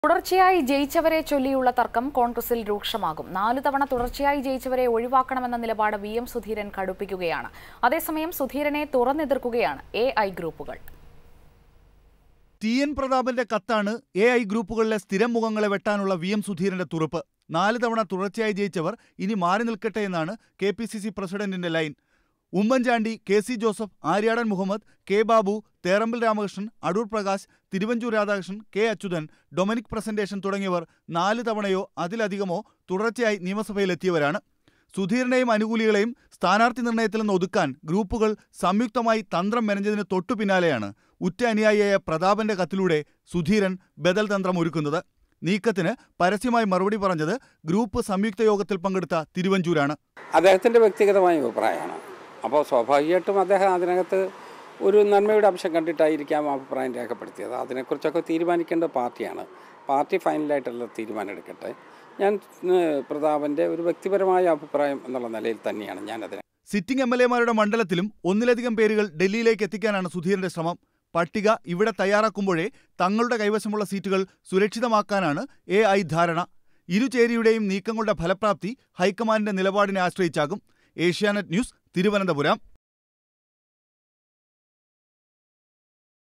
തുടർച്ചയായി ജയിച്ചവരെ ചൊല്ലിയുള്ള തർക്കം കോൺഗ്രസിൽ രൂക്ഷമാകും നാലു തവണ തുടർച്ചയായി ജയിച്ചവരെ ഒഴിവാക്കണമെന്ന നിലപാട് വി എം സുധീരൻ കടുപ്പിക്കുകയാണ് അതേസമയം സുധീരനെ തുറന്നെതിർക്കുകയാണ് എ ഐ ഗ്രൂപ്പുകൾ ടി എൻ പ്രതാപന്റെ കത്താണ് എ ഐ ഗ്രൂപ്പുകളിലെ സ്ഥിരം മുഖങ്ങളെ വെട്ടാനുള്ള വി എം സുധീരന്റെ തുറപ്പ് നാല് തവണ തുടർച്ചയായി ജയിച്ചവർ ഇനി മാറി നിൽക്കട്ടെ എന്നാണ് കെ പി സി സി പ്രസിഡന്റിന്റെ line Oommen Chandy K C Joseph Aryadan Muhammad K Babu Therambil Ramakrishnan Adoor Prakash Thiruvanchoor Radhakrishnan K Achuthan Dominic Presentation തുടങ്ങിയവർ നാല് തവണയോ അതിലധികമോ തുടർച്ചയായി നിയമസഭയിലെത്തിയവരാണ് സുധീരനെയും അനുകൂലികളെയും സ്ഥാനാർത്ഥി നിർണയത്തിൽ നിന്ന് ഒതുക്കാൻ ഗ്രൂപ്പുകൾ സംയുക്തമായി തന്ത്രം മെനഞ്ഞതിന് തൊട്ടു പിന്നാലെയാണ് ഉറ്റ അനുയായിയായ പ്രതാപന്റെ കത്തിലൂടെ സുധീരൻ ബദൽ തന്ത്രം ഒരുക്കുന്നത് നീക്കത്തിന് പരസ്യമായി മറുപടി പറഞ്ഞത് ഗ്രൂപ്പ് സംയുക്ത യോഗത്തിൽ പങ്കെടുത്ത തിരുവഞ്ചൂരാണ് അദ്ദേഹത്തിൻ്റെ വ്യക്തിഗതമായ അഭിപ്രായമാണ് അപ്പോൾ സ്വാഭാവികമായിട്ടും അദ്ദേഹം അതിനകത്ത് ഒരു നന്മയുടെ അംശം കണ്ടിട്ടായിരിക്കാം അഭിപ്രായം രേഖപ്പെടുത്തിയത് അതിനെക്കുറിച്ചൊക്കെ തീരുമാനിക്കേണ്ട പാർട്ടിയാണ് പാർട്ടി ഫൈനലായിട്ടുള്ള തീരുമാനം എടുക്കട്ടെ ഞാൻ ഏഹ്, പ്രതാപൻ്റെ ഒരു വ്യക്തിപരമായ അഭിപ്രായം എന്നുള്ള നിലയിൽ തന്നെയാണ് ഞാനതിനെ സിറ്റിംഗ് എം എൽ എമാരുടെ മണ്ഡലത്തിലും ഒന്നിലധികം പേരുകൾ ഡൽഹിയിലേക്ക് എത്തിക്കാനാണ് സുധീരന്റെ ശ്രമം പട്ടിക ഇവിടെ തയ്യാറാക്കുമ്പോഴേ തങ്ങളുടെ കൈവശമുള്ള സീറ്റുകൾ സുരക്ഷിതമാക്കാനാണ് എ ഐ ധാരണ ഇരുചേരിയുടെയും നീക്കങ്ങളുടെ ഫലപ്രാപ്തി ഹൈക്കമാൻഡിന്റെ നിലപാടിനെ ആശ്രയിച്ചാകും ഏഷ്യാനെറ്റ് ന്യൂസ് തിരുവനന്തപുരം